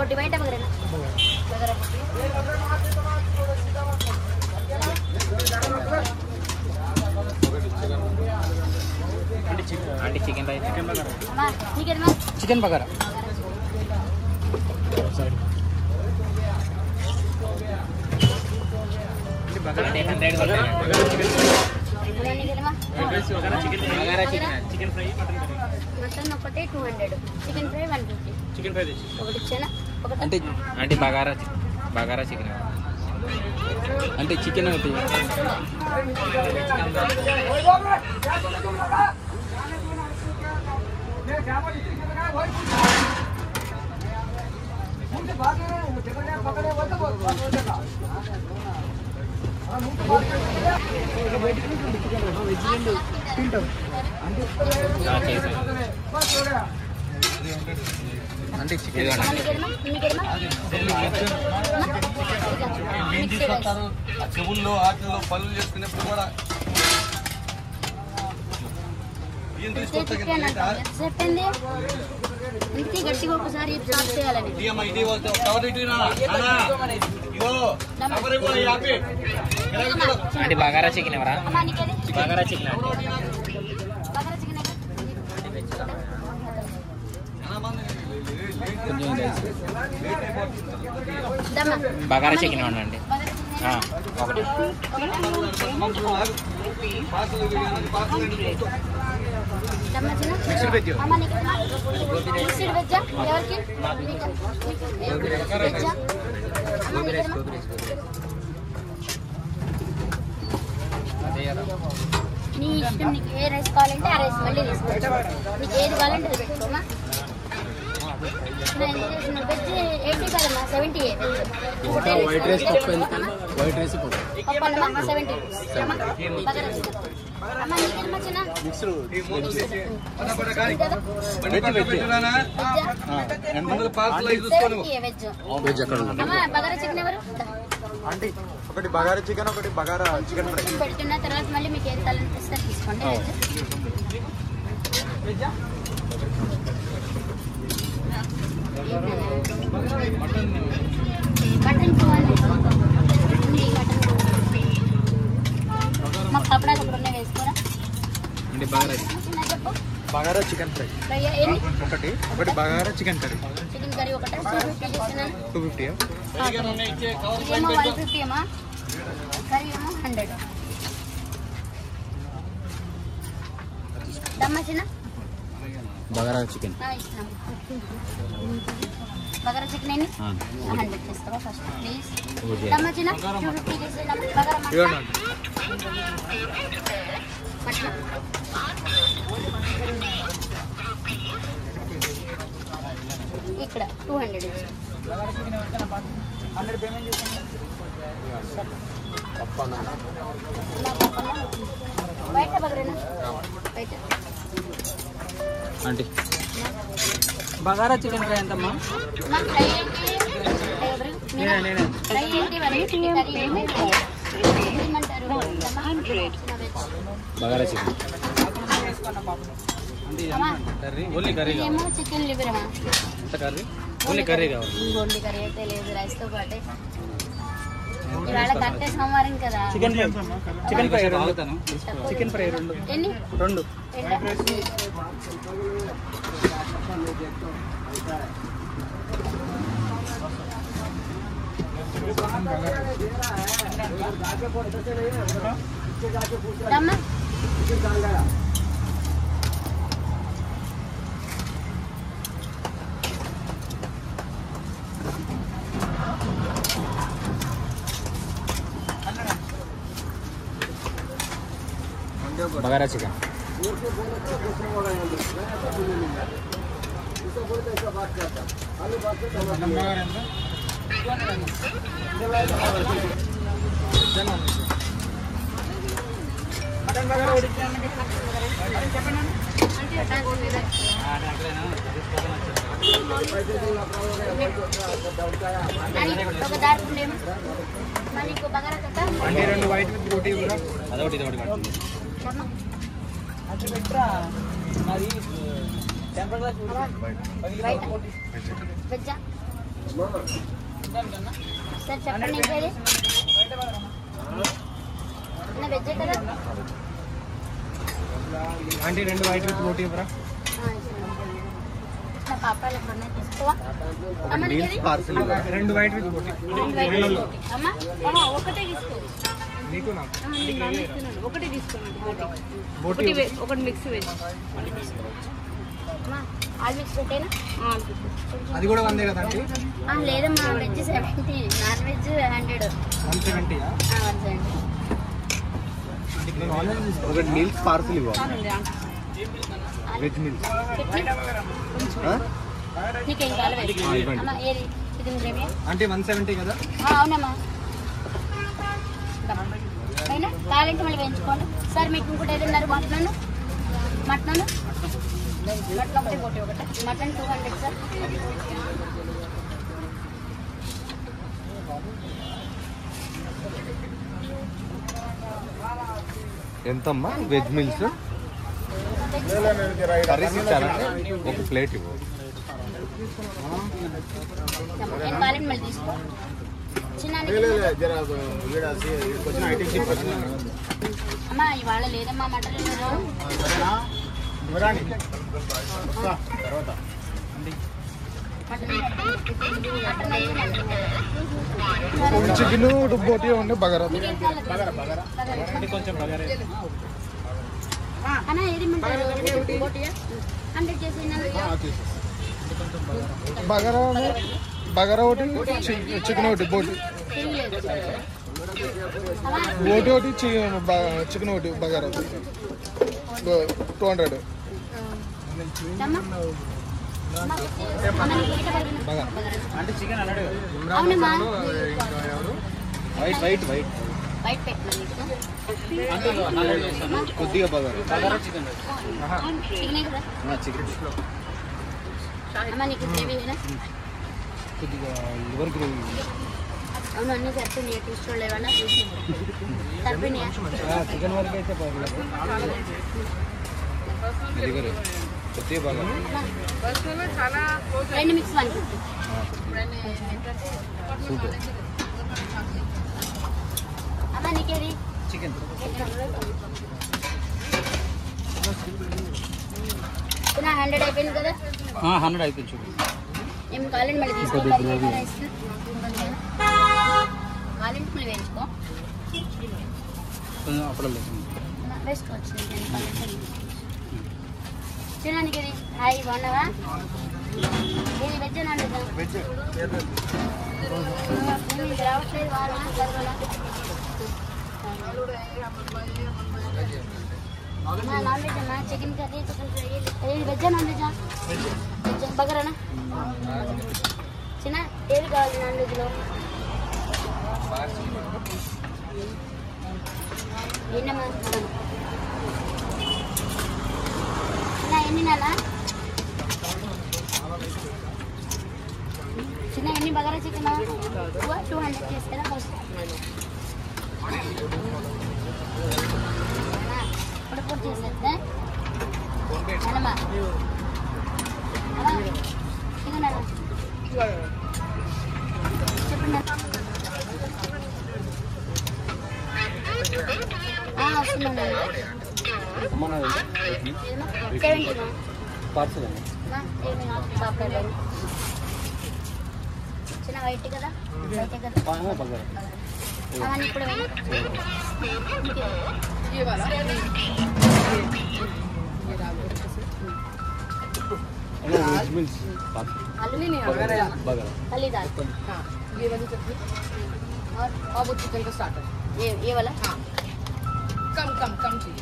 రోటీ బయట బగరేనా బగరా రోటీ అంటే chicken rice అమ్మా నీకేదమ్మా చికెన్ బగారా అంటే హండ్రెడ్ అమ్మా నీకేదమ్మా bagara chicken chicken fry mutton ఒకటి two hundred chicken fry one fifty chicken fry ఒకటి ఇచ్చానా ఒకటి అంటే అంటే బగారా చి- బగారా చికెన్ అంటే చికెన్ ఒకటి ఆ, చేశాను అంటే చికెన్ అమ్మా నీకేదమ్మా నీకేదమ్మా మిక్సీ రైస్ ఆ చెవుల్లో ఆటల్లో పనులు చేసుకునేప్పుడు కూడా ఏం తీసుకొస్తా చెప్పింది ఇంటికి గట్టిగా ఒకసారి స్టార్ట్ చేయాలని ఇయ్యమ్మా, ఇది వద్దు. కవర్ ఇటు నా. నానా, ఇగో, కవర్ ఇవ్వు, ఈ ఆపి. ఇలా ఇవ్వు. అంటే బగారా చికెన్ ఎవరా అమ్మా నీకేది బగారా చికెన్ అంటే బగారా చికెన్ కొంచెం రైస్ దమ్మా బగారా చికెన్ ఇవ్వండి ఆ, ఒకటి పార్సల్ ఇవ్వు, పార్సల్ ఇవ్వు. దమ్మా చిన్న అమ్మ నీకు మిక్స్డ్ వెజ్జా ఎవరికి నీకు నీకు వెజ్జా అమ్మ నీకు నీ ఇష్టం నీకు ఏ రైస్ కావాలంటే ఆ రైస్ మళ్ళీ తీసుకోవచ్చు నీకు ఏది కావాలంటే అది పెట్టుకోమా వెజ్ ఎయిటీ కాదమ్మా సెవెంటీ వైట్ రైస్ పప్పు ఎందుకన్నా వైట్ రైస్ పప్పు పప్పన్నమా సెవెంటీ అమ్మ బగరా చికెన్ అమ్మ నీకేదమ్మా చిన్న పద, పద, కానీ. కదా బండి పక్కన పెట్టు నానా. వెజ్జా ముందు పార్సల్ అవి చూసుకో నువ్వు. సెవెంటీ వెజ్ వెజ్ అక్కడ ఉంది అమ్మ బగారా చికెన్ ఎవరు అంటే ఒకటి బగారా చికెన్ ఒకటి బగారా చికెన్ ఫ్రై కొంచెం పెడుతున్న తర్వాత మళ్ళీ మీకు ఏది కావాలనిపిస్తే తీసుకోండి మటన్ టూ హండ్రెడ్ మాకు కపడా ఒకటి ఉన్నాయి వేసుకోరా అంటే బగారా చిన్న చెప్పు బగారా చికెన్ ఫ్రై ఫ్రై ఎన్ని ఒకటి ఒకటి bagara chicken curry chicken curry ఒకటి టూ ఫిఫ్టీ చేస్తున్నాను టూ ఫిఫ్టీ ఇదేమో వన్ ఫిఫ్టీ ఏమా కర్రీ ఏమో హండ్రెడ్ దమ్మ చిన్న బగారా చికెన్ ఆ, ఇస్తున్నాం బగారా చికెన్ ఎన్ని హండ్రెడ్ చేస్తావా ఫస్ట్ ప్లీజ్ ఓకే. దమ్మ చిన్న టూ ఫిఫ్టీ చేసి బగారా మటన్ మటన్ ఇక్కడ టూ హండ్రెడ్ బయట బగరేనా బయట అంటే బగారా చికెన్ ఫ్రై ఎంతమ్మా మా ఫ్రై ఏంటి ఎవరు నేనా? ఫ్రై ఏంటి మరి కర్రీ ఏంటి ఏమంటారు బగారా చికెన్ అమ్మా, కర్రీ ఓన్లీ కర్రీ ఇదేమో చికెన్ లివర్ అమ్మా ఎంత కర్రీ ఓన్లీ కర్రీ కావాలి గోల్డ్ కర్రీ అయితే లేదు రైస్ తో పాటే ఇవాళ కట్టే సోమవారం కదా చికెన్ ఫ్రై చికెన్ ఫ్రై రెండు చికెన్ ఫ్రై రెండు ఎన్ని రెండు రెండు రమ్మా బగారా చికెన్ ఒక దారి ఉండేమో మరి ఇంకో బగారా కట్ట అంటే రెండు వైట్ విత్ రోటీ కూడా అదొకటి ఇదొకటి కట్టింది రమ్మా. బయట వెజ్జా సార్ చెప్పండి ఇంకేది నా వెజ్ కదా అంటే రెండు వైట్ విత్ రోటీ ఇవ్వరా ఆ, నా పాపాలు ఎప్పుడు ఉన్నాయి తీసుకోవా అమ్మ నీకేది పార్సల్ రెండు వైట్ విత్ రోటీ అమ్మ అమ్మ, ఒకటే తీసుకో నీకు నాకు ఆ, నేను నాన్ ఇస్తున్నాను ఒకటి తీసుకోండి బోటి బోటి ఒకటి వెజ్ ఒకటి మిక్స్ వెజ్ అమ్మ ఆల్ మిక్స్ పెట్టేనా ఆ, అనిపిస్తుంది. అది కూడా వందే కదా అంటే ఆ, లేదమ్మా veg seventy non veg hundred one సెవెంటీయా వన్ సెవెంటీ నేను ఆన్లైన్ తీసుకో ఒకటి మీల్స్ పార్సల్ ఇవ్వ చాలండి, ఆ. వెజ్ మీల్స్ నీకేం కావాలి ఆ, ఇవ్వండి. అమ్మ ఏది ఇది గ్రేవీ అంటే వన్ సెవెంటీ కదా అవునమ్మా అయినా కావాలంటే మళ్ళీ వేయించుకోండి సార్ మీకు ఇంకోటి ఏది ఉన్నారు మటన్ మటన్ మటన్ ఒకటి ఒకటి ఒకటి మటన్ టూ హండ్రెడ్ సార్ ఎంతమ్మా వెజ్ మీల్స్ కర్రీస్ ఇచ్చారా ఒక ప్లేట్ ఇవ్వు ఏం కావాలంటే మళ్ళీ తీసుకో చిన్న అమ్మా ఇవాళ లేదమ్మా మటన్ లేదు మటన్ చికెన్ బోటి ఉండే బగారా కొంచెం బగారా అన్న ఏది హండ్రెడ్ చేసి బగారా బగారా ఒకటి చికెన్ ఒకటి బోటి బోటి ఒకటి చికెన్ ఒకటి బగారా టూ హండ్రెడ్ అంటే చికెన్ అన్నాడు అవునమ్మా వైట్ వైట్ వైట్ బయట పెట్టినా అంటే హండ్రెడ్ చేస్తాను కొద్దిగా బగారా బగారా చికెన్ చికెనే కదా చికెన్ అమ్మ నీకు గ్రేవీనా కొద్దిగా లివర్ గ్రేవీ అవును అన్నీ సరిపోయినాయి టేస్ట్ లేవన్నా సరిపోయినాయా చికెన్ వరకు అయితే పర్లేదు లివర్ కొద్దిగా బగారా రెండు మిక్స్ వన్ ఫిఫ్టీ సూపర్ అమ్మ నీకేది చికెన్ నా హండ్రెడ్ అయిపోయింది కదా హండ్రెడ్ అయిపోయింది చూడు ఏం కావాలండి మళ్ళీ తీసుకో కర్రీ రైస్ కావాలంటే మళ్ళీ వేయించుకో కొంచెం అప్పుడు లేదు వేసుకోవచ్చు తినడానికి ఇది హాయ్ బాగున్నావా ఇది వెజ్ నాన్ వెజ్ వెజ్ రావట్లేదు వారా కర్రోలా నాన్ వెజ్ అమ్మా చికెన్ కర్రీ చికెన్ ఫ్రై ఇది వెజ్ నాన్ వెజ్ వెజ్ బగరానా చిన్న ఏది కావాలి నాన్ వెజ్లో ఎన్నమ్మా చిన్న ఎన్ని నాన్న చిన్న ఎన్ని బగారా చికెన్ టూ హండ్రెడ్ చేస్తారా ఫస్ట్ ఇప్పుడు పూర్తి చేసేస్తే అన్నమ్మా అమ్మా ఇదిగో నాన్న చెప్పండి ఆ, వస్తున్నాను సెవెంటీ పార్సల్ చిన్న వైట్ కదా వైట్ కదా బగారా అవన్నీ ఇప్పుడు వేయి. వెజ్ మీల్స్ आलू नहीं नहीं बगैर బగారా हली दाल हाँ ये वाली चटनी और और वो चिकन का स्टार्टर ये ये वाला हाँ कम कम कम चाहिए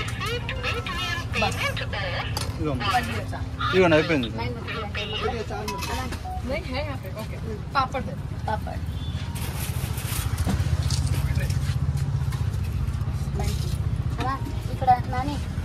बस बस ये अच्छा ఇవ్వండి అయిపోయింది मैंगो नहीं है यहाँ पे ओके पापड़ दे पापड़ అలా ఇక్కడ నాని